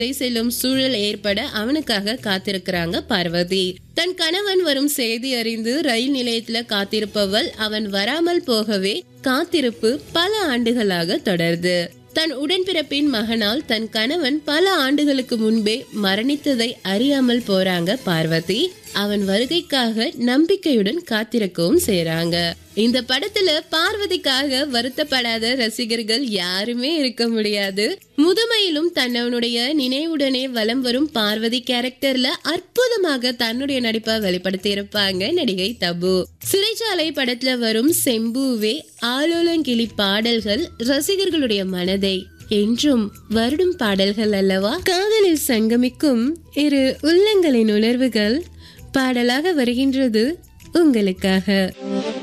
செல்லும் சூழல் ஏற்பட அவனுக்காக காத்திருக்கிறாங்க பார்வதி தன் கணவன் வரும் செய்தி அறிந்து ரயில் நிலையத்துல காத்திருப்பவள் அவன் வராமல் போகவே காத்திருப்பு பல ஆண்டுகளாக தொடருது தன் உடன்பிறப்பின் மகனால் தன் கணவன் பல ஆண்டுகளுக்கு முன்பே மரணித்ததை அறியாமல் போறாங்க பார்வதி அவன் வருகைக்காக நம்பிக்கையுடன் காத்திருக்கவும் செய்றாங்க இந்த படத்துல பார்வதிக்காக வருத்தப்படாத ரசிகர்கள் யாருமே இருக்க முடியாது முதுமையிலும் தன்னவனுடைய நினைவுடனே வலம் வரும் பார்வதி கேரக்டர்ல அற்புதமாக தன்னுடைய நடிப்பை வெளிப்படுத்தி இருப்பாங்க நடிகை தபு சிறைச்சாலை படத்துல வரும் செம்பூவே ஆலோலங்கிளி பாடல்கள் ரசிகர்களுடைய மனதை என்றும் வருடும் பாடல்கள் அல்லவா காதலில் சங்கமிக்கும் இரு உள்ளங்களின் உணர்வுகள் பாடலாக வருகின்றது உங்களுக்காக